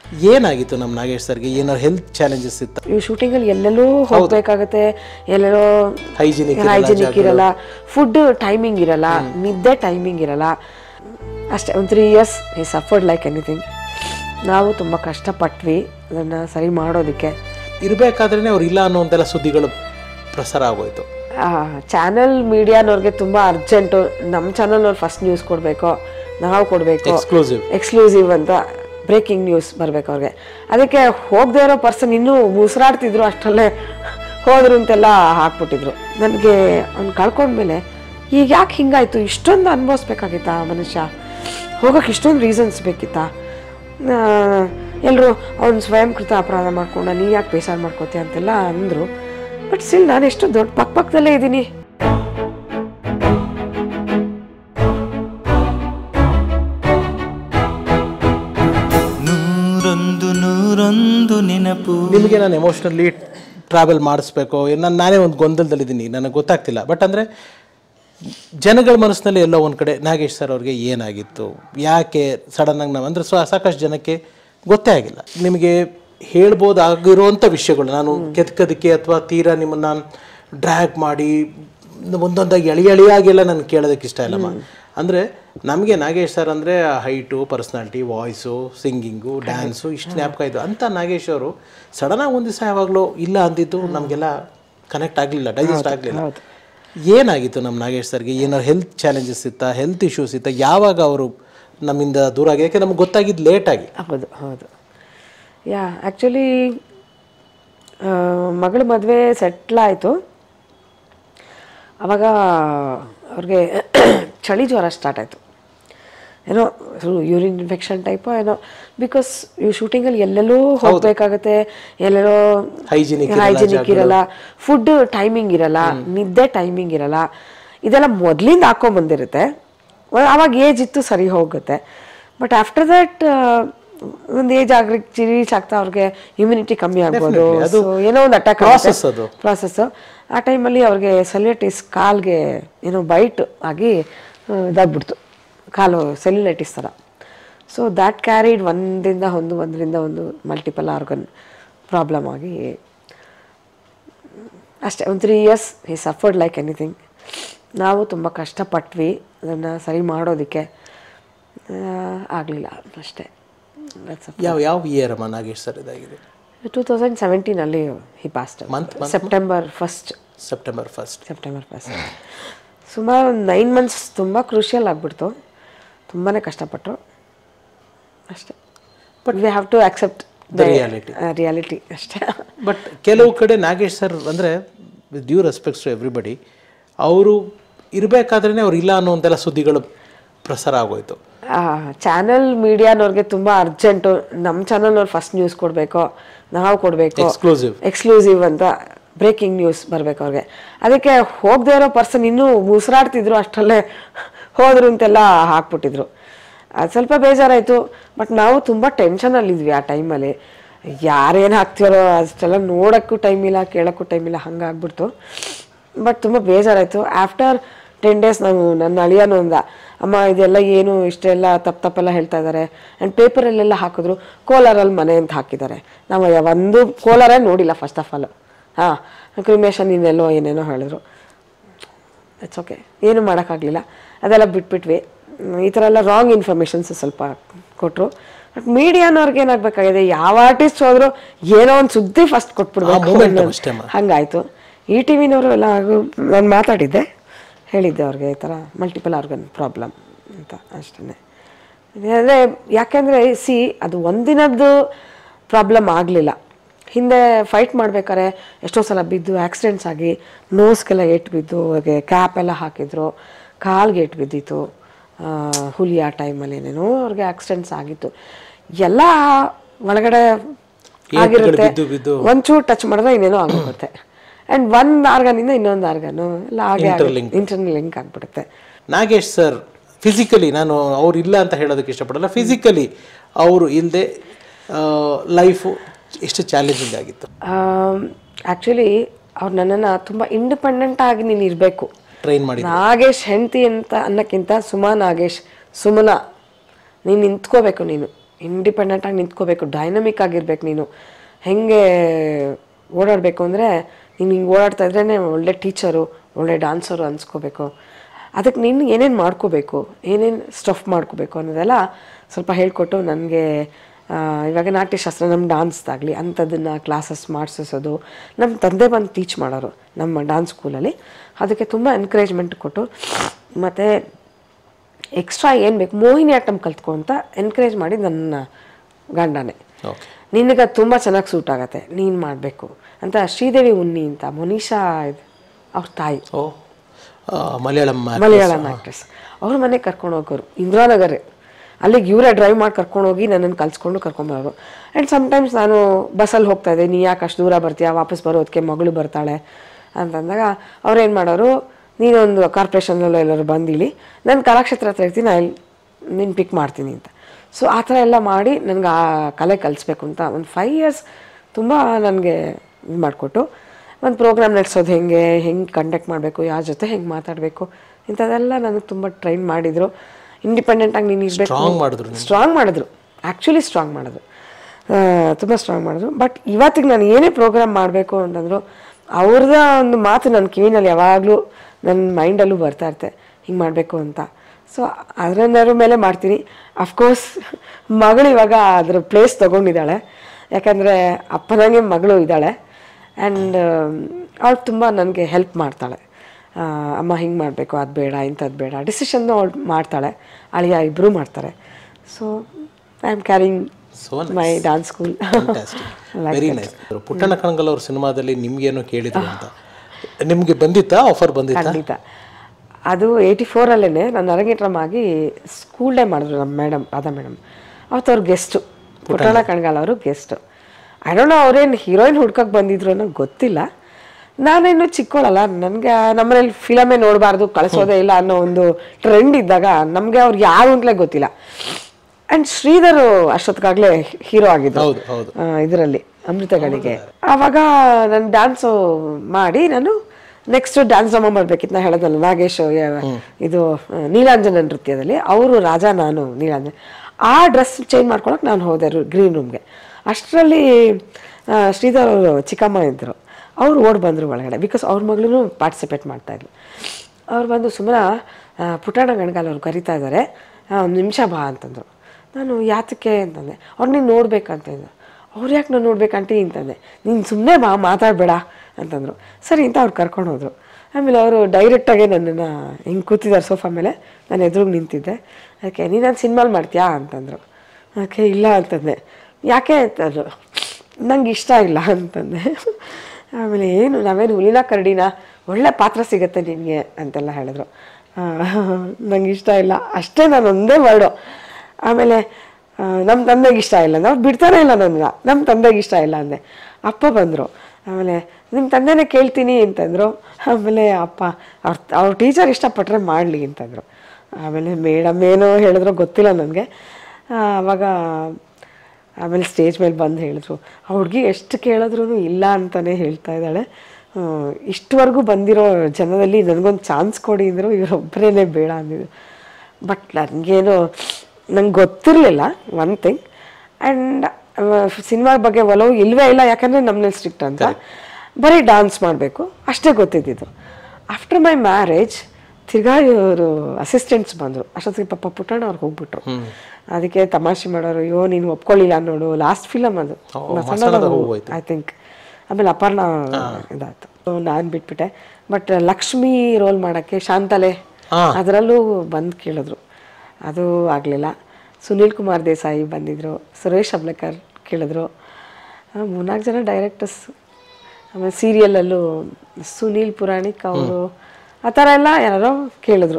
ಏನಾಗಿತ್ತು ನಮ್ಮ ನಾಗೇಶ್ ಸರ್ಗೆ ಏನಾದ್ರು ಹೆಲ್ತ್ ಚಾಲೆಂಜಸ್ ಇತ್ತ ಈ ಶೂಟಿಂಗಲ್ಲಿ ಎಲ್ಲೆಲ್ಲೋ ಹೋಗ್ಬೇಕಾಗತ್ತೆ ಎಲ್ಲೆಲ್ಲೋ ಹೈಜಿನಿಕ್ ಹೈಜಿನಿಕ್ ಇರಲ್ಲ ಫುಡ್ ಟೈಮಿಂಗ್ ಇರಲ್ಲ ನಿದ್ದೆ ಟೈಮಿಂಗ್ ಇರಲ್ಲ ಅಷ್ಟೇ ಒಂದು three years I suffered like anything ನಾವು ತುಂಬ ಕಷ್ಟಪಟ್ವಿ ಅದನ್ನು ಸರಿ ಮಾಡೋದಕ್ಕೆ ಇರಬೇಕಾದ್ರೇ ಅವ್ರು ಇಲ್ಲ ಅನ್ನೋಂತೆಲ್ಲ ಸುದ್ದಿಗಳು ಪ್ರಸಾರ ಆಗೋಯ್ತು ಚಾನಲ್ ಮೀಡಿಯಾನವ್ರಿಗೆ ತುಂಬ ಅರ್ಜೆಂಟು ನಮ್ಮ ಚಾನಲ್ನವ್ರು ಫಸ್ಟ್ ನ್ಯೂಸ್ ಕೊಡಬೇಕು ನಾವು ಕೊಡಬೇಕು ಎಕ್ಸ್ಕ್ಲೂಸಿವ್ ಎಕ್ಸ್ಕ್ಲೂಸಿವ್ ಅಂತ ಬ್ರೇಕಿಂಗ್ ನ್ಯೂಸ್ ಬರ್ಬೇಕು ಅವ್ರಿಗೆ ಅದಕ್ಕೆ ಹೋಗದೆ ಇರೋ ಪರ್ಸನ್ ಇನ್ನೂ ಉಸಿರಾಡ್ತಿದ್ರು ಅಷ್ಟರಲ್ಲೇ ಹೋದ್ರು ಅಂತೆಲ್ಲ ಹಾಕ್ಬಿಟ್ಟಿದ್ರು ನನಗೆ ಅವ್ನು ಕಳ್ಕೊಂಡ್ಮೇಲೆ ಈಗ ಯಾಕೆ ಹಿಂಗಾಯ್ತು ಇಷ್ಟೊಂದು ಅನುಭವಿಸ್ಬೇಕಾಗಿತ್ತಾ ಆ ಮನುಷ್ಯ ಹೋಗೋಕೆ ಇಷ್ಟೊಂದು ರೀಸನ್ಸ್ ಬೇಕಿತ್ತಾ ಎಲ್ಲರೂ ಅವ್ನು ಸ್ವಯಂಕೃತ ಅಪರಾಧ ಮಾಡ್ಕೊಂಡ ನೀ ಯಾಕೆ ಬೇಸರ ಮಾಡ್ಕೋತೀಯ ಅಂತೆಲ್ಲ ಅಂದರು ಬಟ್ ಸ್ಟಿಲ್ ನಾನು ಎಷ್ಟು ದೊಡ್ಡ ಪಕ್ಕ ಪಕ್ಕದಲ್ಲೇ ಇದ್ದೀನಿ ನೂರೊಂದು ನೂರೊಂದು ನೆನಪು ನಿಮಗೆ ನಾನು ಎಮೋಷ್ನಲಿ ಟ್ರಾವೆಲ್ ಮಾಡಿಸ್ಬೇಕು ನಾನು ನಾನೇ ಒಂದು ಗೊಂದಲದಲ್ಲಿದ್ದೀನಿ ನನಗೆ ಗೊತ್ತಾಗ್ತಿಲ್ಲ ಬಟ್ ಅಂದರೆ ಜನಗಳ ಮನಸ್ಸಿನಲ್ಲಿ ಎಲ್ಲೋ ಒಂದು ಕಡೆ ನಾಗೇಶ್ ಸರ್ ಅವ್ರಿಗೆ ಏನಾಗಿತ್ತು ಯಾಕೆ ಸಡನ್ನಾಗಿ ನಾವು ಅಂದರೆ ಸ್ವ ಸಾಕಷ್ಟು ಜನಕ್ಕೆ ಗೊತ್ತೇ ಆಗಿಲ್ಲ ನಿಮಗೆ ಹೇಳ್ಬೋದಾಗಿರುವಂಥ ವಿಷಯಗಳು ನಾನು ಕೆತ್ಕೋದಕ್ಕೆ ಅಥವಾ ತೀರಾ ನಿಮ್ಮನ್ನು ಡ್ರ್ಯಾಗ್ ಮಾಡಿ ಒಂದೊಂದಾಗಿ ಎಳಿ ಎಳಿಯಾಗೆಲ್ಲ ನಾನು ಕೇಳೋದಕ್ಕೆ ಇಷ್ಟ ಇಲ್ಲಮ್ಮ ಅಂದರೆ ನಮಗೆ ನಾಗೇಶ್ ಸರ್ ಅಂದರೆ height personality voice singing dance ಇಷ್ಟು ಜ್ಞಾಪಕ ಇದು ಅಂತ ನಾಗೇಶ್ ಅವರು ಸಡನ್ನಾಗಿ ಒಂದು ದಿವಸ ಯಾವಾಗಲೂ ಇಲ್ಲ ಅಂದಿದ್ದು ನಮಗೆಲ್ಲ ಕನೆಕ್ಟ್ ಆಗಲಿಲ್ಲ ಡೈಜೆಸ್ಟ್ ಆಗಲಿಲ್ಲ ಏನಾಗಿತ್ತು ನಮ್ಮ ನಾಗೇಶ್ ಸರ್ಗೆ ಏನಾದ್ರು ಹೆಲ್ತ್ ಚಾಲೆಂಜಸ್ ಇತ್ತಾ ಹೆಲ್ತ್ ಇಶ್ಯೂಸ್ ಇತ್ತಾ ಯಾವಾಗ ಅವರು ನಮ್ಮಿಂದ ದೂರ ಆಗಿ ಯಾಕೆ ನಮ್ಗೆ ಗೊತ್ತಾಗಿದ್ದು ಲೇಟಾಗಿ ಹೌದು ಹೌದು ಯಾ ಆ್ಯಕ್ಚುಲಿ ಮಗಳ ಮದುವೆ ಸೆಟ್ಲ್ ಆಯಿತು ಆವಾಗ ಅವ್ರಿಗೆ ಚಳಿ ಜ್ವರ ಸ್ಟಾರ್ಟ್ ಆಯಿತು ಏನೋ ಯೂರಿನ್ ಇನ್ಫೆಕ್ಷನ್ ಟೈಪು ಏನೋ ಬಿಕಾಸ್ ಈ ಶೂಟಿಂಗಲ್ಲಿ ಎಲ್ಲೆಲ್ಲೋ ಹೋಗ್ಬೇಕಾಗತ್ತೆ ಎಲ್ಲೆಲ್ಲೋ Hygienic ಇರಲ್ಲ ಹೈಜಿನಿಕ್ ಇರಲ್ಲ ಫುಡ್ ಟೈಮಿಂಗ್ ಇರಲ್ಲ ನಿದ್ದೆ ಟೈಮಿಂಗ್ ಇರಲ್ಲ ಇದೆಲ್ಲ ಮೊದಲಿಂದ ಹಾಕೊಂಬಂದಿರುತ್ತೆ ಆವಾಗ ಏಜ್ ಇತ್ತು ಸರಿ ಹೋಗುತ್ತೆ ಬಟ್ ಆಫ್ಟರ್ ದಟ್ ಒಂದು ಏಜ್ ಆಗ್ರಿ ರೀಚ್ ಆಗ್ತಾ ಅವ್ರಿಗೆ ಇಮ್ಯುನಿಟಿ ಕಮ್ಮಿ ಆಗ್ಬೋದು So, ಏನೋ ಒಂದು ಅಟ್ಯಾಕ್ Process ಅದು. ಪ್ರಾಸೆಸ್ಸು ಆ ಟೈಮಲ್ಲಿ ಅವ್ರಿಗೆ ಸೆಲ್ಯುಲೈಟಿಸ್ ಕಾಲ್ಗೆ ಏನೋ ಬೈಟ್ ಆಗಿ ಆ, ಇದಾಗ್ಬಿಡ್ತು ಕಾಲು ಸೆಲ್ಯುಲೈಟಿಸ್ ಥರ ಸೊ ದ್ಯಾಟ್ ಕ್ಯಾರಿಡ್ ಒಂದಿಂದ ಒಂದು ಒಂದರಿಂದ ಒಂದು ಮಲ್ಟಿಪಲ್ ಆರ್ಗನ್ ಪ್ರಾಬ್ಲಮ್ ಆಗಿ ಅಷ್ಟೇ ಒಂದು three years I suffered like anything ನಾವು ತುಂಬ ಕಷ್ಟಪಟ್ವಿ ಅದನ್ನು ಸರಿ ಮಾಡೋದಕ್ಕೆ ಆಗಲಿಲ್ಲ ಅಷ್ಟೇ ಯಾವ ಯಾವ ಇಯರ್ ಅಮ್ಮ ನಾಗೇಶ್ ಸರ್ ಇದಾಗಿದೆ ಟೂ ತೌಸಂಡ್ ಸೆವೆಂಟೀನಲ್ಲಿ he passed Month, month? September first September first September first ಸುಮಾರು ಒಂದು ನೈನ್ ಮಂತ್ಸ್ ತುಂಬ ಕ್ರೂಷಿಯಲ್ ಆಗಿಬಿಡ್ತು ತುಂಬಾ ಕಷ್ಟಪಟ್ಟರು ಅಷ್ಟೇ but we have to accept The reality. Reality ಅಷ್ಟೇ ಬಟ್ ಕೆಲವು ಕಡೆ ನಾಗೇಶ್ ಸರ್ ಅಂದರೆ with due respects to everybody ಅವರು ಇರಬೇಕಾದ್ರೇ ಅವ್ರು ಇಲ್ಲ ಅನ್ನೋಂತೆಲ್ಲ ಸುದ್ದಿಗಳು ಪ್ರಸಾರ ಆಗೋಯ್ತು ಚಾನಲ್ ಮೀಡಿಯಾನವ್ರಿಗೆ ತುಂಬ ಅರ್ಜೆಂಟು ನಮ್ಮ ಚಾನಲ್ನವ್ರು ಫಸ್ಟ್ ನ್ಯೂಸ್ ಕೊಡಬೇಕು ನಾವು ಕೊಡಬೇಕು ಎಕ್ಸ್ಕ್ಲೂಸಿವ್ ಎಕ್ಸ್ಕ್ಲೂಸಿವ್ ಅಂತ ಬ್ರೇಕಿಂಗ್ ನ್ಯೂಸ್ ಬರ್ಬೇಕು ಅವ್ರಿಗೆ ಅದಕ್ಕೆ ಹೋಗದೆ ಇರೋ ಪರ್ಸನ್ ಇನ್ನೂ ಉಸಿರಾಡ್ತಿದ್ರು ಅಷ್ಟರಲ್ಲೇ ಹೋದ್ರು ಅಂತೆಲ್ಲ ಹಾಕ್ಬಿಟ್ಟಿದ್ರು ಅದು ಸ್ವಲ್ಪ ಬೇಜಾರಾಯಿತು ಬಟ್ ನಾವು ತುಂಬ ಟೆನ್ಷನಲ್ಲಿದ್ವಿ ಆ ಟೈಮಲ್ಲಿ ಯಾರೇನು ಹಾಕ್ತಿರೋ ಅಷ್ಟೆಲ್ಲ ನೋಡೋಕ್ಕೂ ಟೈಮ್ ಇಲ್ಲ ಕೇಳೋಕ್ಕೂ ಟೈಮ್ ಇಲ್ಲ ಹಂಗಾಗ್ಬಿಡ್ತು ಬಟ್ ತುಂಬ ಬೇಜಾರಾಯಿತು ಆಫ್ಟರ್ ಟೆನ್ ಡೇಸ್ ನಾವು ನನ್ನ ಅಳಿಯನೂ ಅಂದ ಅಮ್ಮ ಇದೆಲ್ಲ ಏನು ಇಷ್ಟೆಲ್ಲ ತಪ್ಪು ತಪ್ಪೆಲ್ಲ ಹೇಳ್ತಾ ಇದ್ದಾರೆ ಆ್ಯಂಡ್ ಪೇಪರಲ್ಲೆಲ್ಲ ಹಾಕಿದ್ರು ಕೋಲಾರಲ್ಲಿ ಮನೆ ಅಂತ ಹಾಕಿದ್ದಾರೆ ನಾವು ಯಾವ- ಒಂದು ಕೋಲಾರೇ ನೋಡಿಲ್ಲ ಫಸ್ಟ್ ಆಫ್ ಆಲ್ ಹಾಂ ಕ್ರಿಮೇಷನ್ ಇನ್ನೆಲ್ಲೋ ಏನೇನೋ ಹೇಳಿದ್ರು ಇಟ್ಸ್ ಓಕೆ ಏನು ಮಾಡೋಕ್ಕಾಗಲಿಲ್ಲ ಅದೆಲ್ಲ ಬಿಟ್ಬಿಟ್ವಿ ಹ್ಮ್, ಈ ಥರ ಎಲ್ಲ ರಾಂಗ್ ಇನ್ಫಾರ್ಮೇಷನ್ಸ್ ಸ್ವಲ್ಪ ಕೊಟ್ಟರು ಬಟ್ ಮೀಡಿಯಾನವ್ರಿಗೆ ಏನಾಗಬೇಕಾಗಿದೆ ಯಾವ ಆರ್ಟಿಸ್ಟ್ ಹೋದ್ರು ಏನೋ ಒಂದು ಸುದ್ದಿ ಫಸ್ಟ್ ಆ momentum ಕೊಟ್ಬಿಡ್ಬೇಕು ಅಷ್ಟೇ ಅಮ್ಮ. ಹಂಗಾಯ್ತು ಈ ಟಿ ವಿನವರು ಎಲ್ಲ ನಾನು ಮಾತಾಡಿದ್ದೆ ಹೇಳಿದ್ದೆ ಅವ್ರಿಗೆ ಈ ಥರ ಮಲ್ಟಿಪಲ್ ಆರ್ಗನ್ ಪ್ರಾಬ್ಲಮ್ ಅಂತ ಅಷ್ಟೇ ಅಂದರೆ ಯಾಕೆಂದರೆ ಸಿ ಅದು ಒಂದಿನದ್ದು ಪ್ರಾಬ್ಲಮ್ ಆಗಲಿಲ್ಲ ಹಿಂದೆ ಫೈಟ್ ಮಾಡ್ಬೇಕಾದ್ರೆ ಎಷ್ಟೋ ಸಲ ಬಿದ್ದು ಆಕ್ಸಿಡೆಂಟ್ಸ್ ಆಗಿ ನೋಸ್ಗೆಲ್ಲ ಏಟು ಬಿದ್ದು ಅವ್ರಿಗೆ ಕ್ಯಾಪ್ ಎಲ್ಲ ಹಾಕಿದ್ರು ಕಾಲ್ಗೆ ಏಟು ಬಿದ್ದಿತ್ತು ಆ, ಹುಲಿ ಆ ಟೈಮಲ್ಲಿ ಏನೇನೋ ಅವ್ರಿಗೆ ಆಕ್ಸಿಡೆಂಟ್ಸ್ ಆಗಿತ್ತು ಎಲ್ಲ ಒಳಗಡೆ ಆಗಿರುತ್ತೆ ಬಿದ್ದು ಬಿದ್ದು. ಒಂಚೂರು ಟಚ್ ಮಾಡಿದ್ರೆ ಇನ್ನೇನೋ ಆಗೋಗುತ್ತೆ ಆ್ಯಂಡ್ ಒಂದು ಆರ್ಗನಿಂದ ಇನ್ನೊಂದು ಆರ್ಗನು ಎಲ್ಲ ಹಾಗೆ Interlink. ಇಂಟರ್ನಲ್ ಲಿಂಕ್ ಆಗಿಬಿಡುತ್ತೆ ನಾಗೇಶ್ ಸರ್ ಫಿಸಿಕಲಿ ನಾನು ಅವ್ರು ಇಲ್ಲ ಅಂತ ಹೇಳೋದಕ್ಕೆ ಇಷ್ಟಪಡಲ್ಲ ಫಿಸಿಕಲಿ ಅವರು ಇಲ್ಲದೆ ಲೈಫು ಎಷ್ಟು ಚಾಲೆಂಜಿಂಗ್ ಆಗಿತ್ತು ಆ್ಯಕ್ಚುಲಿ ಅವ್ರು ನನ್ನನ್ನು ತುಂಬ ಇಂಡಿಪೆಂಡೆಂಟ್ ಆಗಿ ನೀನು ಇರಬೇಕು ಟ್ರೈನ್ ಮಾಡಿ ನಾಗೇಶ್ ಹೆಂಡತಿ ಅಂತ ಅನ್ನೋಕ್ಕಿಂತ ಸುಮಾ ನಾಗೇಶ್ ಸುಮನ ನೀನು ನಿಂತ್ಕೋಬೇಕು ನೀನು ಇಂಡಿಪೆಂಡೆಂಟಾಗಿ ನಿಂತ್ಕೋಬೇಕು ಡೈನಮಿಕ್ ಆಗಿರ್ಬೇಕು ನೀನು ಹೆಂಗೆ ಓಡಾಡಬೇಕು ಅಂದರೆ ನೀನು ಹಿಂಗೆ ಓಡಾಡ್ತಾ ಇದ್ರೇ ಒಳ್ಳೆ ಟೀಚರು ಒಳ್ಳೆ ಡಾನ್ಸರು ಅನ್ಸ್ಕೋಬೇಕು ಅದಕ್ಕೆ ನೀನು ಏನೇನು ಮಾಡ್ಕೋಬೇಕು ಏನೇನು ಸ್ಟಫ್ ಮಾಡ್ಕೋಬೇಕು ಅನ್ನೋದೆಲ್ಲ ಸ್ವಲ್ಪ ಹೇಳ್ಕೊಟ್ಟು ನನಗೆ ಇವಾಗ ನಾಟ್ಯಶಾಸ್ತ್ರ ನಮ್ಮ ಡಾನ್ಸ್ದಾಗಲಿ ಅಂಥದ್ದನ್ನು ಕ್ಲಾಸಸ್ ಮಾಡಿಸೋದು ನಮ್ಮ ತಂದೆ ಬಂದು ಟೀಚ್ ಮಾಡೋರು ನಮ್ಮ ಡಾನ್ಸ್ ಸ್ಕೂಲಲ್ಲಿ ಅದಕ್ಕೆ ತುಂಬ ಎನ್ಕರೇಜ್ಮೆಂಟ್ ಕೊಟ್ಟು ಮತ್ತು ಎಕ್ಸ್ಟ್ರಾ ಏನು ಬೇಕು ಮೋಹಿನಿ ಆಟಮ್ ಕಲ್ತ್ಕೊ ಅಂತ ಎನ್ಕರೇಜ್ ಮಾಡಿ ನನ್ನ ಗಂಡನೇ ಓಕೆ ನಿನಗೆ ಅದು ತುಂಬ ಚೆನ್ನಾಗಿ ಸೂಟ್ ಆಗತ್ತೆ ನೀನು ಮಾಡಬೇಕು ಅಂತ ಶ್ರೀದೇವಿ ಉನ್ನಿ ಅಂತ ಮೊನಿಷಾ ಇದು ಅವ್ರ ತಾಯಿ ಓ ಆ, ಮಲಯಾಳಂ actress. ಮಲಯಾಳಂ ಆಕ್ಟ್ರೆಸ್ ಅವ್ರ ಮನೆಗೆ ಕರ್ಕೊಂಡು ಹೋಗೋರು ಇಂದಿರಾನಗರ್ ಅಲ್ಲಿಗೆ ಇವರೇ ಡ್ರೈವ್ ಮಾಡಿ ಕರ್ಕೊಂಡು ಹೋಗಿ ನನ್ನನ್ನು ಕಲ್ಸ್ಕೊಂಡು ಕರ್ಕೊಂಬರೋರು ಆ್ಯಂಡ್ ಸಮ್ಟೈಮ್ಸ್ ನಾನು ಬಸ್ಸಲ್ಲಿ ಹೋಗ್ತಾ ಇದ್ದೆ ನೀ ಯಾಕೆ ಅಷ್ಟು ದೂರ ಬರ್ತೀಯಾ ವಾಪಸ್ ಬರೋದಕ್ಕೆ ಮಗಳು ಬರ್ತಾಳೆ ಅಂತಂದಾಗ ಅವ್ರೇನು ಮಾಡೋರು ನೀನೊಂದು ಕಾರ್ಪೊರೇಷನಲ್ಲೋ ಎಲ್ಲರೂ ಬಂದಿಳಿ ನಾನು ಕಲಾಕ್ಷೇತ್ರ ಹತ್ರ ಇರ್ತೀನಿ ನಾನು ನಿನ್ನ ಪಿಕ್ ಮಾಡ್ತೀನಿ ಅಂತ ಸೊ ಆ ಥರ ಎಲ್ಲ ಮಾಡಿ ನನಗೆ ಆ ಕಲೆ ಕಲಿಸ್ಬೇಕು ಅಂತ ಒಂದು ಫೈವ್ ಇಯರ್ಸ್ ತುಂಬ ನನಗೆ ಇದು ಮಾಡಿಕೊಟ್ಟು ಒಂದು ಪ್ರೋಗ್ರಾಮ್ ನಡೆಸೋದು ಹೆಂಗೆ ಹೆಂಗೆ ಕಂಡಕ್ಟ್ ಮಾಡಬೇಕು ಯಾರ ಜೊತೆ ಹೆಂಗೆ ಮಾತಾಡಬೇಕು ಇಂಥದ್ದೆಲ್ಲ ನನಗೆ ತುಂಬ ಟ್ರೈನ್ ಮಾಡಿದರು ಇಂಡಿಪೆಂಡೆಂಟಾಗಿ ನೀನು ಇರಬೇಕು Strong ಮಾಡಿದ್ರು ಸ್ಟ್ರಾಂಗ್ ಮಾಡಿದ್ರು ಆ್ಯಕ್ಚುಲಿ ಸ್ಟ್ರಾಂಗ್ ಮಾಡಿದ್ರು ತುಂಬ ಸ್ಟ್ರಾಂಗ್ ಮಾಡಿದ್ರು ಬಟ್ ಇವತ್ತಿಗೆ ನಾನು ಏನೇ ಪ್ರೋಗ್ರಾಮ್ ಮಾಡಬೇಕು ಅಂತಂದ್ರು ಅವ್ರದ್ದ ಒಂದು ಮಾತು ನನ್ನ ಕಿವಿನಲ್ಲಿ ಯಾವಾಗಲೂ ನನ್ನ ಮೈಂಡಲ್ಲೂ ಬರ್ತಾ ಇರ್ತೆ ಹಿಂಗೆ ಮಾಡಬೇಕು ಅಂತ ಸೊ ಅದರ ಮೇಲೆ ಮಾಡ್ತೀನಿ ಅಫ್ಕೋರ್ಸ್ ಮಗಳು ಇವಾಗ ಅದ್ರ ಪ್ಲೇಸ್ ತೊಗೊಂಡಿದ್ದಾಳೆ ಯಾಕಂದರೆ ಅಪ್ಪನಾಗೆ ಮಗಳು ಇದ್ದಾಳೆ ಆ್ಯಂಡ್ ಅವಳು ತುಂಬ ನನಗೆ ಹೆಲ್ಪ್ ಮಾಡ್ತಾಳೆ ಆ, ಅಮ್ಮ ಹಿಂಗೆ ಮಾಡಬೇಕು ಅದು ಬೇಡ ಇಂಥದ್ದು ಬೇಡ ಡಿಸಿಷನ್ನು ಅವಳು ಮಾಡ್ತಾಳೆ ಅಳಿಯ ಇಬ್ಬರು ಮಾಡ್ತಾರೆ so I am caring So my dance school very nice Puttanna Kanagal ಅವ್ರ ಸಿನಿಮಾದಲ್ಲಿ ನಿಮ್ಗೇನೋ ಕೇಳಿದ್ರು ಅಂತ ನಿಮ್ಗೆ ಬಂದಿತ್ತಾ ಆಫರ್ ಬಂದಿತ್ತಾ ಖಂಡಿತ ಅದು ಏಯ್ಟಿ ಫೋರಲ್ಲೇ ನಾನು ಅರಂಗೇಟ್ರಮ್ ಆಗಿ ಸ್ಕೂಲ್ ಡೇ ಮಾಡಿದ್ರು ನಮ್ಮ ಮೇಡಮ್ ರಾಧಾ ಮೇಡಮ್ ಅವತ್ತು ಅವ್ರು ಗೆಸ್ಟು ಪುಟ್ಟಣ್ಣ ಕಣ್ಗಾಲ್ ಅವರು ಗೆಸ್ಟು ಐ ಡೋಂಟ್ ನೋ ಅವ್ರೇನು ಹೀರೋಯಿನ್ ಹುಡ್ಕಕ್ಕೆ ಬಂದಿದ್ರು ಅನ್ನೋ ಗೊತ್ತಿಲ್ಲ ನಾನೇನು ಚಿಕ್ಕೋಳಲ್ಲ ನನಗೆ ನಮ್ಮನೇಲಿ ಫಿಲಮೇ ನೋಡಬಾರ್ದು ಕಳಿಸೋದೇ ಇಲ್ಲ ಅನ್ನೋ ಒಂದು ಟ್ರೆಂಡ್ ಇದ್ದಾಗ ನಮಗೆ ಅವ್ರು ಯಾರು ಅಂತಲೇ ಗೊತ್ತಿಲ್ಲ ಆ್ಯಂಡ್ ಶ್ರೀಧರ್ ಅಷ್ಟೊತ್ತಿಗಾಗಲೇ ಹೀರೋ ಆಗಿದ್ರು ಹೌದು ಹೌದು ಇದರಲ್ಲಿ ಅಮೃತಗಳಿಗೆ ಆವಾಗ ನಾನು ಡ್ಯಾನ್ಸು ಮಾಡಿ ನಾನು ನೆಕ್ಸ್ಟ್ ಡ್ಯಾನ್ಸ್ ಡ್ರಾಮಾ ಮಾಡ್ಬೇಕಿತ್ತು ನಾ ಹೇಳೋದಲ್ಲ ನಾಗೇಶ್ ಯ- ಇದು ಆ, ನೀಲಾಂಜನ ನೃತ್ಯದಲ್ಲಿ ಅವರು ರಾಜ ನಾನು ನೀಲಾಂಜನ ಆ ಡ್ರೆಸ್ ಚೇಂಜ್ ಮಾಡ್ಕೊಳಕ್ಕೆ ನಾನು ಹೋದೆ ಗ್ರೀನ್ ರೂಮ್ಗೆ ಅಷ್ಟರಲ್ಲಿ ಶ್ರೀಧರ್ ಅವರು ಚಿಕ್ಕಮ್ಮ ಇದ್ದರು ಅವ್ರು ಓಡ್ ಬಂದರು ಒಳಗಡೆ ಬಿಕಾಸ್ ಅವ್ರ ಮಗಳೂ ಪಾರ್ಟಿಸಿಪೇಟ್ ಮಾಡ್ತಾಯಿದ್ರು ಅವ್ರು ಬಂದು ಸುಮ್ಮನೆ ಪುಟಾಣ ಗಣಗಾಲ್ ಅವ್ರು ಕರಿತಾ ಇದ್ದಾರೆ ಒಂದು ನಿಮಿಷ ಬಾ ಅಂತಂದರು ನಾನು ಯಾತಕ್ಕೆ ಅಂತಂದೆ ಅವ್ರು ನೀನು ನೋಡ್ಬೇಕಂತ ಇದ್ದೆ ಅವ್ರು ಯಾಕೆ ನಾನು ನೋಡ್ಬೇಕಂಟಿ ಅಂತಂದೆ ನೀನು ಸುಮ್ಮನೆ ಬಾ ಮಾತಾಡಬೇಡ ಅಂತಂದರು ಸರಿ ಅಂತ ಅವ್ರು ಕರ್ಕೊಂಡು ಹೋದರು ಆಮೇಲೆ ಅವರು ಡೈರೆಕ್ಟಾಗೆ ನನ್ನನ್ನು ಹಿಂಗೆ ಕೂತಿದ್ದಾರೆ ಸೋಫಾ ಮೇಲೆ ನಾನು ಎದುರಿಗೆ ನಿಂತಿದ್ದೆ ಅದಕ್ಕೆ ನೀನು ನಾನು ಸಿನಿಮಾಲ್ ಮಾಡ್ತೀಯಾ ಅಂತಂದರು ಅದಕ್ಕೆ ಇಲ್ಲ ಅಂತಂದೆ ಯಾಕೆ ಅಂತಂದರು ನಂಗೆ ಇಷ್ಟ ಇಲ್ಲ ಅಂತಂದೆ ಆಮೇಲೆ ಏನು ನಾವೇನು ಹುಲಿನ ಕರಡಿನ ಒಳ್ಳೆ ಪಾತ್ರ ಸಿಗುತ್ತೆ ನಿನಗೆ ಅಂತೆಲ್ಲ ಹೇಳಿದ್ರು ನಂಗೆ ಇಷ್ಟ ಇಲ್ಲ ಅಷ್ಟೇ ನಾನು ಒಂದೇ ವರ್ಡು ಆಮೇಲೆ ನಮ್ಮ ತಂದೆಗೆ ಇಷ್ಟ ಇಲ್ಲ ನಾವು ಬಿಡ್ತಾನೆ ಇಲ್ಲ ನನಗೆ ನಮ್ಮ ತಂದೆಗೆ ಇಷ್ಟ ಇಲ್ಲ ಅಂದೆ ಅಪ್ಪ ಬಂದರು ಆಮೇಲೆ ನಿಮ್ಮ ತಂದೆನೇ ಕೇಳ್ತೀನಿ ಅಂತಂದರು ಆಮೇಲೆ ಅಪ್ಪ ಅವ್ರ ಅವ್ರ ಟೀಚರ್ ಇಷ್ಟಪಟ್ಟರೆ ಮಾಡಲಿ ಅಂತಂದರು ಆಮೇಲೆ ಮೇಡಮ್ ಏನೋ ಹೇಳಿದ್ರು ಗೊತ್ತಿಲ್ಲ ನನಗೆ ಆವಾಗ ಆಮೇಲೆ ಸ್ಟೇಜ್ ಮೇಲೆ ಬಂದು ಹೇಳಿದ್ರು ಆ ಹುಡುಗಿ ಎಷ್ಟು ಕೇಳಿದ್ರು ಇಲ್ಲ ಅಂತಲೇ ಹೇಳ್ತಾ ಇದ್ದಾಳೆ ಆ, ಇಷ್ಟವರೆಗೂ ಬಂದಿರೋ ಜನದಲ್ಲಿ ನನಗೊಂದು ಚಾನ್ಸ್ ಕೊಡಿ ಅಂದರು ಇವರೊಬ್ಬರೇ ಬೇಡ ಅಂದಿದ್ರು ಬಟ್ ನನಗೇನು ನಂಗೆ ಗೊತ್ತಿರಲಿಲ್ಲ ಒನ್ ಥಿಂಗ್ ಆ್ಯಂಡ್ ಸಿನಿಮಾ ಬಗ್ಗೆ ಒಲವು ಇಲ್ವೇ ಇಲ್ಲ ಯಾಕಂದರೆ ನಮ್ಮಲ್ಲಿ ಸ್ಟ್ರಿಕ್ಟ್ ಅಂತ ಬರೀ ಡಾನ್ಸ್ ಮಾಡಬೇಕು ಅಷ್ಟೇ ಗೊತ್ತಿದ್ದಿದ್ದು ಆಫ್ಟರ್ ಮೈ ಮ್ಯಾರೇಜ್ ತಿರ್ಗಾ ಇವರು ಅಸಿಸ್ಟೆಂಟ್ಸ್ ಬಂದರು ಅಷ್ಟೊತ್ತಿಗೆ ಪಾಪ ಪುಟ್ಟಣ್ಣ ಅವ್ರಿಗೆ ಹೋಗ್ಬಿಟ್ರು ಅದಕ್ಕೆ ತಮಾಷೆ ಮಾಡೋರು ಅಯ್ಯೋ ನೀನು ಒಪ್ಕೊಳ್ಳಿಲ್ಲ ನೋಡು ಲಾಸ್ಟ್ ಫಿಲಮ್ ಅದು ಮಸಣದ ಹೂವು ಆಯ್ತು. ಐ ಥಿಂಕ್ ಆಮೇಲೆ ಅಪರ್ಣ ಇದಾಯ್ತು ನಾನು ಬಿಟ್ಬಿಟ್ಟೆ ಬಟ್ ಲಕ್ಷ್ಮಿ ರೋಲ್ ಮಾಡೋಕ್ಕೆ ಶಾಂತಲೆ ಹಾ. ಅದರಲ್ಲೂ ಬಂದು ಕೇಳಿದ್ರು ಅದು ಆಗಲಿಲ್ಲ ಸುನೀಲ್ ಕುಮಾರ್ ದೇಸಾಯಿ ಬಂದಿದ್ರು ಸುರೇಶ್ ಅಬ್ಲೇಕರ್ ಕೇಳಿದ್ರು ಆ, ಮೂರ್ನಾಲ್ಕು ಜನ ಡೈರೆಕ್ಟರ್ಸ್ ಆಮೇಲೆ ಸೀರಿಯಲಲ್ಲೂ ಸುನೀಲ್ ಪುರಾಣಿಕ್ ಅವರು ಆ ಥರ ಎಲ್ಲ ಯಾರೋ ಕೇಳಿದ್ರು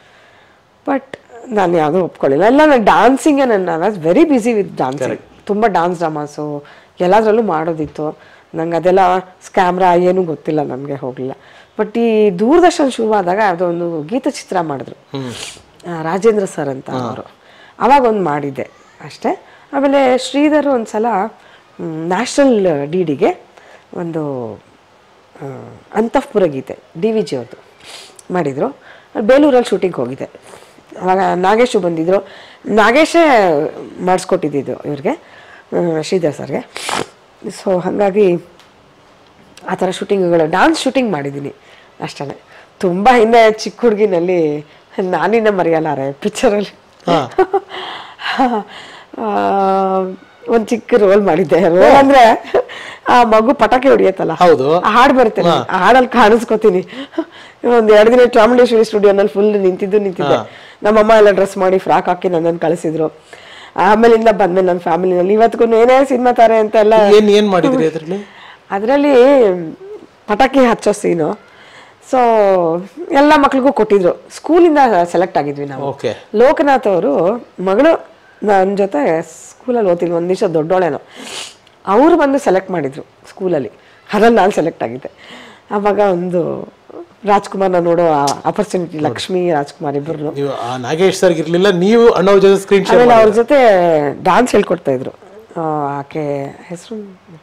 ಬಟ್ ನಾನು ಯಾವುದೂ ಒಪ್ಕೊಳ್ಳಿಲ್ಲ ಎಲ್ಲ ನಾನು ಡಾನ್ಸಿಂಗೆ ನನ್ನ I was very busy with dancing ತುಂಬ ಡಾನ್ಸ್ ಡ್ರಾಮಾಸು ಎಲ್ಲದರಲ್ಲೂ ಮಾಡೋದಿತ್ತು ನಂಗೆ ಅದೆಲ್ಲ ಕ್ಯಾಮ್ರಾ ಏನೂ ಗೊತ್ತಿಲ್ಲ ನನಗೆ ಹೋಗಲಿಲ್ಲ ಬಟ್ ಈ ದೂರದರ್ಶನ ಶುರುವಾದಾಗ ಯಾವುದೋ ಒಂದು ಗೀತಚಿತ್ರ ಮಾಡಿದ್ರು ಆ, ರಾಜೇಂದ್ರ ಸರ್ ಅಂತ ಅವರು ಅವಾಗ ಒಂದು ಮಾಡಿದ್ದೆ ಅಷ್ಟೇ ಆಮೇಲೆ ಶ್ರೀಧರ್ ಒಂದು ಸಲ ನ್ಯಾಷನಲ್ ಡಿ ಡಿಗೆ ಒಂದು ಆ, Antahpura Geethe D V G ಅವ್ರದ್ದು ಮಾಡಿದರು ಬೇಲೂರಲ್ಲಿ ಶೂಟಿಂಗ್ ಹೋಗಿದ್ದೆ ಅವಾಗ ನಾಗೇಶು ಬಂದಿದ್ದರು ನಾಗೇಶೇ ಮಾಡಿಸ್ಕೊಟ್ಟಿದ್ದು ಇವ್ರಿಗೆ ಆ, ಶ್ರೀಧರ್ ಸರ್ಗೆ ಸೊ ಹಾಗಾಗಿ ಆ ಥರ ಶೂಟಿಂಗ್ಗಳು ಡಾನ್ಸ್ ಶೂಟಿಂಗ್ ಮಾಡಿದ್ದೀನಿ ಅಷ್ಟೇ ತುಂಬ ಹಿಂದೆ ಚಿಕ್ಕ ಹುಡುಗಿನಲ್ಲಿ ನಾನಿನ್ನ ಮರೆಯಲಾರೆ ಪಿಕ್ಚರಲ್ಲಿ ಒಂದು ಚಿಕ್ಕ ರೋಲ್ ಮಾಡಿದ್ದೆ ರೋಲ್ ಅಂದ್ರೆ ಆ ಮಗು ಪಟಾಕಿ ಹೊಡಿಯತ್ತಲ್ಲ ಹೌದು. ಆ ಹಾಡು ಬರುತ್ತೆ ನನಗೆ. ಆ ಹಾಡಲ್ಲಿ ಕಾಣಿಸ್ಕೊತೀನಿ ಒಂದ್ ಎರಡು ದಿನ ಚಾಮುಂಡೇಶ್ವರಿ ಸ್ಟುಡಿಯೋನಲ್ಲಿ ಫುಲ್ ನಿಂತಿದ್ದು ನಿಂತಿದ್ದೆ ನಮ್ಮಮ್ಮ ಎಲ್ಲ ಡ್ರೆಸ್ ಮಾಡಿ ಫ್ರಾಕ್ ಹಾಕಿ ನನ್ನನ್ನು ಕಳಿಸಿದ್ರು ಆಮೇಲಿಂದ ಬಂದ್ಮೇಲೆ ನನ್ನ ಫ್ಯಾಮಿಲಿನಲ್ಲಿ ಇವತ್ತಿಗೂ ಏನೇ ಸಿನಿಮಾ ತಾರೆ ಅಂತ ಎಲ್ಲ ಏನ್ ಏನ್ ಮಾಡಿದ್ರಿ ಅದ್ರಲ್ಲಿ ಅದರಲ್ಲಿ ಪಟಾಕಿ ಹಚ್ಚೋ ಸೀನು ಸೊ ಎಲ್ಲ ಮಕ್ಳಿಗೂ ಕೊಟ್ಟಿದ್ರು ಸ್ಕೂಲಿಂದ ಸೆಲೆಕ್ಟ್ ಆಗಿದ್ವಿ ನಾವು ಓಕೆ ಲೋಕನಾಥ್ ಅವರು ಮಗಳು ನನ್ನ ಜೊತೆ ಸ್ಕೂಲಲ್ಲಿ ಓದ್ತಿದ್ವಿ ಒಂದು ದಿವಸ ದೊಡ್ಡೋಳೇನೋ ಅವರು ಬಂದು ಸೆಲೆಕ್ಟ್ ಮಾಡಿದ್ರು ಸ್ಕೂಲಲ್ಲಿ ಅದ್ರಲ್ಲಿ ನಾನು ಸೆಲೆಕ್ಟ್ ಆಗಿದ್ದೆ ಆವಾಗ ಒಂದು ರಾಜ್ಕುಮಾರ್ನ ನೋಡೋ ಆಪರ್ಚುನಿಟಿ ಲಕ್ಷ್ಮಿ ರಾಜ್ಕುಮಾರ್ ಇಬ್ಬರು ನೀವು ಆ ನಾಗೇಶ್ ಸರ್ ಇರ್ಲಿಲ್ಲ ನೀವು ಅಣ್ಣವ್ರ ಜೊತೆ ಸ್ಕ್ರೀನ್ ಶೇರ್ ಆಮೇಲೆ ಅವ್ರ ಜೊತೆ ಡಾನ್ಸ್ ಹೇಳ್ಕೊಡ್ತಾ ಇದ್ರು ಆ, ಆಕೆ ಹೆಸರು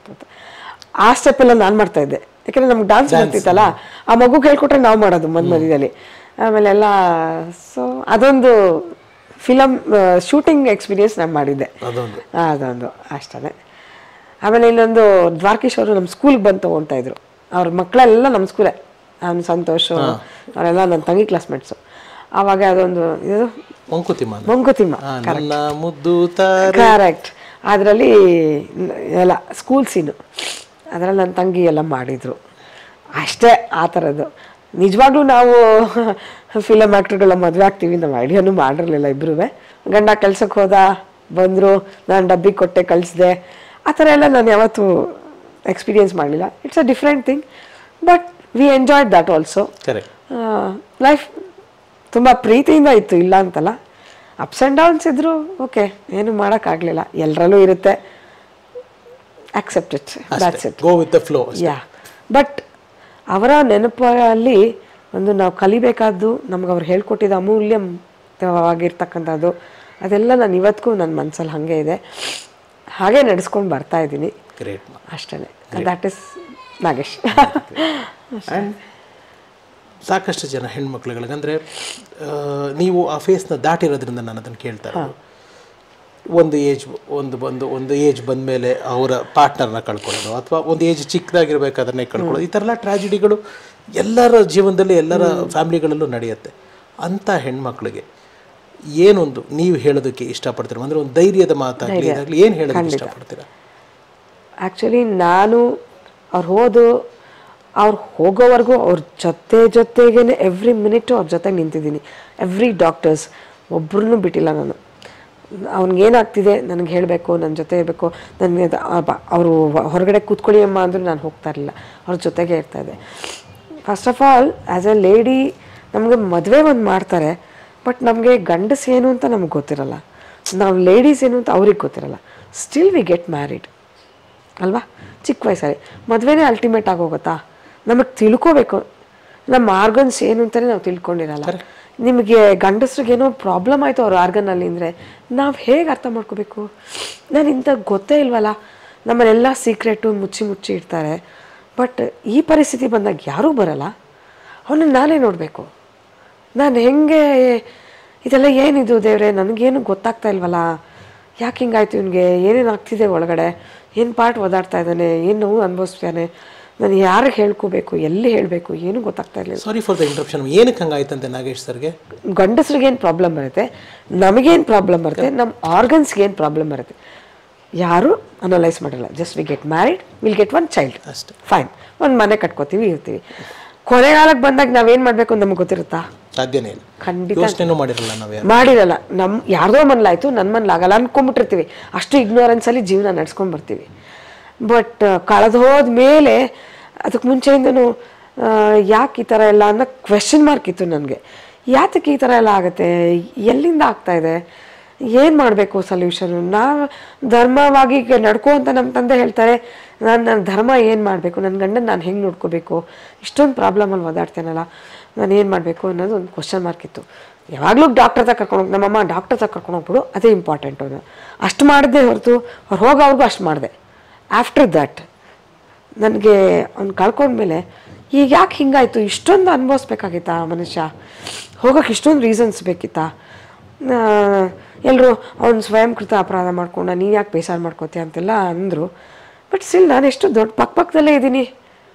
ಆ ಸ್ಟೆಪ್ ಎಲ್ಲ ನಾನು ಮಾಡ್ತಾ ಇದ್ದೆ ಯಾಕಂದ್ರೆ ನಮ್ಗೆ ಡಾನ್ಸ್ ಬರ್ತಿತ್ತಲ್ಲ ಆ ಮಗುಗೆ ಹೇಳ್ಕೊಟ್ರೆ ನಾವು ಮಾಡೋದು ಮದ್ ಮಧ್ಯದಲ್ಲಿ ಆಮೇಲೆ ಎಲ್ಲ ಸೊ ಅದೊಂದು ಫಿಲಮ್ ಶೂಟಿಂಗ್ ಎಕ್ಸ್ಪೀರಿಯನ್ಸ್ ನಾನು ಮಾಡಿದ್ದೆ ಅದೊಂದು ಆ, ಅದೊಂದು ಅಷ್ಟೇ ಆಮೇಲೆ ಇನ್ನೊಂದು ದ್ವಾರಕೀಶ್ ಅವರು ನಮ್ಮ ಸ್ಕೂಲ್ಗೆ ಬಂದು ತೊಗೊಳ್ತಾ ಇದ್ರು ಅವ್ರ ಮಕ್ಕಳೆಲ್ಲ ನಮ್ಮ ಸ್ಕೂಲೇ ಅವ್ನು ಸಂತೋಷ್ ಅವರೆಲ್ಲ ನನ್ನ ತಂಗಿ ಕ್ಲಾಸ್ಮೇಟ್ಸು ಆವಾಗ ಅದೊಂದು ಇದು ಮಂಕುತಿಮ್ಮ ಮಂಕುತಿಮ್ಮ ಆ, ನನ್ನ ಮುದ್ದು ತಾರೆ ಕರೆಕ್ಟ್ ಅದರಲ್ಲಿ ಎಲ್ಲ ಸ್ಕೂಲ್ ಸೀನು ಅದರಲ್ಲಿ ನನ್ನ ತಂಗಿ ಎಲ್ಲ ಮಾಡಿದರು ಅಷ್ಟೇ ಆ ಥರದ್ದು ನಿಜವಾಗ್ಲೂ ನಾವು ಫಿಲಮ್ ಆ್ಯಕ್ಟರ್ಗಳ ಮದುವೆ ಆಗ್ತೀವಿ ನಾವು ಐಡಿಯಾನು ಮಾಡಿರಲಿಲ್ಲ ಇಬ್ಬರೂ ಗಂಡ ಕೆಲ್ಸಕ್ಕೆ ಹೋದ ಬಂದರು ನಾನು ಡಬ್ಬಿ ಕೊಟ್ಟೆ ಕಳಿಸಿದೆ ಆ ಥರ ಎಲ್ಲ ನಾನು ಯಾವತ್ತೂ ಎಕ್ಸ್ಪೀರಿಯನ್ಸ್ ಮಾಡಲಿಲ್ಲ it's a different thing but we enjoyed that also correct life ತುಂಬ ಪ್ರೀತಿಯಿಂದ ಇತ್ತು ಇಲ್ಲ ಅಂತಲ್ಲ ಅಪ್ಸ್ ಆ್ಯಂಡ್ ಡೌನ್ಸ್ ಇದ್ರು ಓಕೆ ಏನು ಮಾಡೋಕ್ಕಾಗಲಿಲ್ಲ ಎಲ್ಲರಲ್ಲೂ ಇರುತ್ತೆ accept it that's it go with the flow yeah but ಅವರ ನೆನಪಲ್ಲಿ ಒಂದು ನಾವು ಕಲಿಬೇಕಾದ್ದು ನಮ್ಗೆ ಅವ್ರು ಹೇಳ್ಕೊಟ್ಟಿದ್ದು ಅಮೂಲ್ಯವಾಗಿರ್ತಕ್ಕಂಥದ್ದು ಅದೆಲ್ಲ ನಾನು ಇವತ್ತಿಗೂ ನನ್ನ ಮನಸ್ಸಲ್ಲಿ ಹಾಗೆ ಇದೆ ಹಾಗೆ ನಡೆಸ್ಕೊಂಡು ಬರ್ತಾ ಇದ್ದೀನಿ ಗ್ರೇಟ್ ಅಷ್ಟೇ ದ್ಯಾಟ್ ಇಸ್ ನಾಗೇಶ್ ಸಾಕಷ್ಟು ಜನ ಹೆಣ್ಮಕ್ಳುಗಳಿಗೆ ಅಂದರೆ ನೀವು ಆ ಫೇಸ್ನ ದಾಟಿರೋದ್ರಿಂದ ನಾನು ಅದನ್ನು ಕೇಳ್ತಾ ಇರೋದು ಒಂದು ಏಜ್ ಒಂದು ಬಂದು ಒಂದು ಏಜ್ ಬಂದಮೇಲೆ ಅವರ ಪಾರ್ಟ್ನರ್ನ ಕಳ್ಕೊಳ್ಳೋದು ಅಥವಾ ಒಂದು ಏಜ್ ಚಿಕ್ಕದಾಗಿರ್ಬೇಕಾದ್ರೆ ಕಳ್ಕೊಳ್ಳೋದು ಈ ಥರ ಎಲ್ಲ ಟ್ರಾಜಿಡಿಗಳು ಎಲ್ಲರ ಜೀವನದಲ್ಲಿ ಎಲ್ಲರ ಫ್ಯಾಮಿಲಿಗಳಲ್ಲೂ ನಡೆಯುತ್ತೆ ಅಂಥ ಹೆಣ್ಮಕ್ಳಿಗೆ ಏನೊಂದು ನೀವು ಹೇಳೋದಕ್ಕೆ ಇಷ್ಟಪಡ್ತೀರ ಅಂದರೆ ಒಂದು ಧೈರ್ಯದ ಮಾತಾಗಲಿ ಇದಾಗಲಿ ಏನು ಹೇಳೋದಕ್ಕೆ ಇಷ್ಟಪಡ್ತೀರಾ ಆ್ಯಕ್ಚುಲಿ ನಾನು ಅವ್ರು ಹೋದು ಅವ್ರು ಹೋಗೋವರೆಗೂ ಅವ್ರ ಜೊತೆ ಜೊತೆಗೇನೆ ಎವ್ರಿ ಮಿನಿಟು ಅವ್ರ ಜೊತೆಗೆ ನಿಂತಿದ್ದೀನಿ ಎವ್ರಿ ಡಾಕ್ಟರ್ಸ್ ಒಬ್ರನ್ನೂ ಬಿಟ್ಟಿಲ್ಲ ನಾನು ಅವ್ನಿಗೇನಾಗ್ತಿದೆ ನನಗೆ ಹೇಳಬೇಕು ನನ್ನ ಜೊತೆ ಇರಬೇಕು ನನಗೆ ಅವರು ಹೊರಗಡೆ ಕೂತ್ಕೊಳ್ಳಿ ಅಮ್ಮ ಅಂದರೂ ನಾನು ಹೋಗ್ತಾ ಇರಲಿಲ್ಲ ಅವ್ರ ಜೊತೆಗೆ ಇರ್ತಾ ಇದ್ದೆ first of all as a lady ನಮಗೆ ಮದುವೆ ಒಂದು ಮಾಡ್ತಾರೆ ಬಟ್ ನಮಗೆ ಗಂಡಸ್ ಏನು ಅಂತ ನಮಗೆ ಗೊತ್ತಿರಲ್ಲ ನಾವು ಲೇಡೀಸ್ ಏನು ಅಂತ ಅವ್ರಿಗೆ ಗೊತ್ತಿರಲ್ಲ ಸ್ಟಿಲ್ ವಿ ಗೆಟ್ ಮ್ಯಾರಿಡ್ ಅಲ್ವಾ ಚಿಕ್ಕ ವಯಸ್ಸಲ್ಲಿ ಮದುವೆನೇ ಅಲ್ಟಿಮೇಟ್ ಆಗೋಗುತ್ತಾ ನಮಗೆ ತಿಳ್ಕೋಬೇಕು ನಮ್ಮ ಆರ್ಗನ್ಸ್ ಏನು ಅಂತಲೇ ನಾವು ತಿಳ್ಕೊಂಡಿರಲ್ಲ ನಿಮಗೆ ಗಂಡಸ್ರಿಗೆ ಏನೋ ಪ್ರಾಬ್ಲಮ್ ಆಯಿತು ಅವ್ರ ಆರ್ಗನಲ್ಲಿ ಅಂದರೆ ನಾವು ಹೇಗೆ ಅರ್ಥ ಮಾಡ್ಕೋಬೇಕು ನಾನು ಇಂಥ ಗೊತ್ತೇ ಇಲ್ವಲ್ಲ ನಮ್ಮನ್ನೆಲ್ಲ ಸೀಕ್ರೆಟು ಮುಚ್ಚಿ ಮುಚ್ಚಿ ಇಡ್ತಾರೆ ಬಟ್ ಈ ಪರಿಸ್ಥಿತಿ ಬಂದಾಗ ಯಾರೂ ಬರಲ್ಲ ಅವನ್ನ ನಾನೇ ನೋಡಬೇಕು ನಾನು ಹೆಂಗೆ ಇದೆಲ್ಲ ಏನಿದು ದೇವ್ರೆ ನನಗೇನು ಗೊತ್ತಾಗ್ತಾ ಇಲ್ವಲ್ಲ ಯಾಕೆ ಹಿಂಗಾಯ್ತು ಇವನಿಗೆ ಏನೇನು ಆಗ್ತಿದೆ ಒಳಗಡೆ ಏನು ಪಾರ್ಟ್ ಓದಾಡ್ತಾ ಇದ್ದಾನೆ ಏನು ನೋವು ಅನುಭವಿಸ್ತಾನೆ ನಾನು ಯಾರಿಗೆ ಹೇಳ್ಕೋಬೇಕು ಎಲ್ಲಿ ಹೇಳಬೇಕು ಏನು ಗೊತ್ತಾಗ್ತಾ ಇರಲಿಲ್ಲ ಸಾರಿ ಫಾರ್ ದ ಇಂಟ್ರಪ್ಷನ್ ಏನಕ್ಕೆ ಹಂಗಾಯ್ತಂತೆ ನಾಗೇಶ್ ಸರ್ಗೆ ಗಂಡಸ್ರಿಗೆ ಏನು ಪ್ರಾಬ್ಲಮ್ ಬರುತ್ತೆ ನಮಗೇನು ಪ್ರಾಬ್ಲಮ್ ಬರುತ್ತೆ ನಮ್ಮ ಆರ್ಗನ್ಸ್ಗೆ ಏನು ಪ್ರಾಬ್ಲಮ್ ಬರುತ್ತೆ ಯಾರು ಅನಲೈಸ್ ಮಾಡಲ್ಲ just we get married will get one child ಅಷ್ಟೇ ಫೈನ್ ಒಂದು ಮನೆ ಕಟ್ಕೋತೀವಿ ಇರ್ತೀವಿ ಕೊನೆಗಾಲಕ್ಕೆ ಬಂದಾಗ ನಾವೇನು ಮಾಡಬೇಕು ಅಂತ ನಮಗೆ ಗೊತ್ತಿರುತ್ತಾ ಸಾಧ್ಯನೇ ಇಲ್ಲ ಖಂಡಿತ ಯೋಚನೆನೂ ಮಾಡಿರಲ್ಲ ನಾವು ಯಾರು ಮಾಡಿರಲ್ಲ ನಮ್ಮ ಯಾರ್ದೋ ಮನ್ಲಾಯ್ತು ನನ್ನ ಮನ್ಲಾಗಲ್ಲ ಅನ್ಕೊಂಬಿಟ್ಟಿರ್ತೀವಿ ಅಷ್ಟು ಇಗ್ನೋರೆನ್ಸಲ್ಲಿ ಜೀವನ ನಡ್ಸ್ಕೊಂಡ್ ಬರ್ತೀವಿ ಬಟ್ ಕಳೆದು ಹೋದ ಮೇಲೆ ಅದಕ್ಕೆ ಮುಂಚೆಯಿಂದನೂ ಯಾಕೆ ಈ ಥರ ಎಲ್ಲ ಅನ್ನೋ ಕ್ವೆಶನ್ ಮಾರ್ಕ್ ಇತ್ತು ನನಗೆ ಯಾತಕ್ಕೆ ಈ ಥರ ಎಲ್ಲ ಆಗುತ್ತೆ ಎಲ್ಲಿಂದ ಆಗ್ತಾ ಇದೆ ಏನು ಮಾಡಬೇಕು ಸೊಲ್ಯೂಷನು ನಾವು ಧರ್ಮವಾಗಿ ಈಗ ನಡ್ಕೋ ಅಂತ ನಮ್ಮ ತಂದೆ ಹೇಳ್ತಾರೆ ನಾನು ನನ್ನ ಧರ್ಮ ಏನು ಮಾಡಬೇಕು ನನ್ನ ಗಂಡನ ನಾನು ಹೆಂಗೆ ನೋಡ್ಕೋಬೇಕು ಇಷ್ಟೊಂದು ಪ್ರಾಬ್ಲಮಲ್ಲಿ ಓದಾಡ್ತೇನಲ್ಲ ನಾನು ಏನು ಮಾಡಬೇಕು ಅನ್ನೋದು ಒಂದು ಕ್ವಶನ್ ಮಾರ್ಕ್ ಇತ್ತು ಯಾವಾಗಲೂ ಡಾಕ್ಟರ್ ಹತ್ರ ಕರ್ಕೊಂಡು ಹೋಗಿ ನಮ್ಮಮ್ಮ ಡಾಕ್ಟರ್ ಹತ್ರ ಕರ್ಕೊಂಡು ಹೋಗ್ಬಿಡು ಅದೇ ಇಂಪಾರ್ಟೆಂಟ್ ಅವನು ಅಷ್ಟು ಮಾಡಿದೆ ಹೊರತು ಅವ್ರು ಹೋಗೋವ್ರಿಗೂ ಅಷ್ಟು ಮಾಡಿದೆ ಆಫ್ಟರ್ ದಟ್ ನನಗೆ ಅವ್ನು ಕಳ್ಕೊಂಡ್ಮೇಲೆ ಈಗ ಯಾಕೆ ಹಿಂಗಾಯ್ತು ಇಷ್ಟೊಂದು ಅನುಭವಿಸ್ಬೇಕಾಗಿತ್ತಾ ಮನುಷ್ಯ ಹೋಗೋಕೆ ಇಷ್ಟೊಂದು ರೀಸನ್ಸ್ ಬೇಕಿತ್ತಾ ಎಲ್ಲರೂ ಅವ್ನು ಸ್ವಯಂಕೃತ ಅಪರಾಧ ಮಾಡ್ಕೊಂಡ ನೀನು ಯಾಕೆ ಬೇಸರ ಮಾಡ್ಕೋತೀಯ ಅಂತೆಲ್ಲ ಅಂದರು ಬಟ್ ಸ್ಟಿಲ್ ನಾನು ಎಷ್ಟು ದೊಡ್ಡ ಪಕ್ಕ ಪಕ್ಕದಲ್ಲೇ ಇದ್ದೀನಿ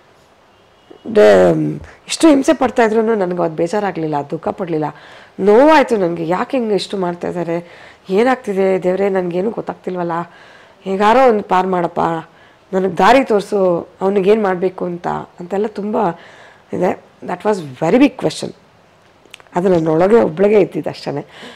ಡ- ಇಷ್ಟು ಹಿಂಸೆ ಪಡ್ತಾ ಇದ್ರು ನನಗೆ ಅದು ಬೇಜಾರಾಗಲಿಲ್ಲ ದುಃಖ ಪಡಲಿಲ್ಲ ನೋವಾಯಿತು ನನಗೆ ಯಾಕೆ ಹಿಂಗೆ ಇಷ್ಟು ಮಾಡ್ತಾ ಇದ್ದಾರೆ ಏನಾಗ್ತಿದೆ ದೇವರೇ ನನಗೇನು ಗೊತ್ತಾಗ್ತಿಲ್ವಲ್ಲ ಹೇಗಾರೋ ಒಂದು ಪಾರು ಮಾಡಪ್ಪ ನನಗೆ ದಾರಿ ತೋರಿಸು ಅವನಿಗೇನು ಮಾಡಬೇಕು ಅಂತ ಅಂತೆಲ್ಲ ತುಂಬ ಇದೆ that was very big question ಅದು ನನ್ನೊಳಗೆ ಒಬ್ಳಿಗೆ ಇದ್ದಿದ್ದು ಅಷ್ಟೇ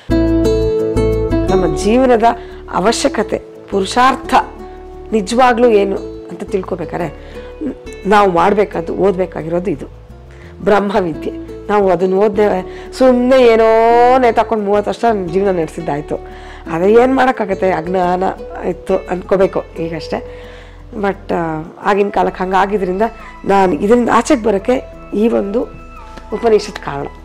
ನಮ್ಮ ಜೀವನದ ಅವಶ್ಯಕತೆ ಪುರುಷಾರ್ಥ ನಿಜವಾಗ್ಲೂ ಏನು ಅಂತ ತಿಳ್ಕೊಬೇಕಾರೆ ನ್- ನಾವು ಮಾಡಬೇಕಾದ್ದು ಓದಬೇಕಾಗಿರೋದು ಇದು ಬ್ರಹ್ಮವಿದ್ಯೆ ನಾವು ಅದನ್ನು ಓದ್ದೆ ಸುಮ್ಮನೆ ಏನೋ ನೇತಾಕೊಂಡು ಮೂವತ್ತು ವರ್ಷ ಜೀವನ ನಡೆಸಿದ್ದಾಯ್ತು ಅದೇ ಏನು ಮಾಡೋಕ್ಕಾಗತ್ತೆ ಅಜ್ಞಾನ ಇತ್ತು ಅಂದ್ಕೋಬೇಕು ಈಗಷ್ಟೇ ಬಟ್ ಆಗಿನ ಕಾಲಕ್ಕೆ ಹಂಗಾಗಿದ್ರಿಂದ ನಾನು ಇದರಿಂದ ಆಚೆಗೆ ಬರೋಕ್ಕೆ ಈ ಒಂದು ಉಪನಿಷತ್ ಕಾರಣ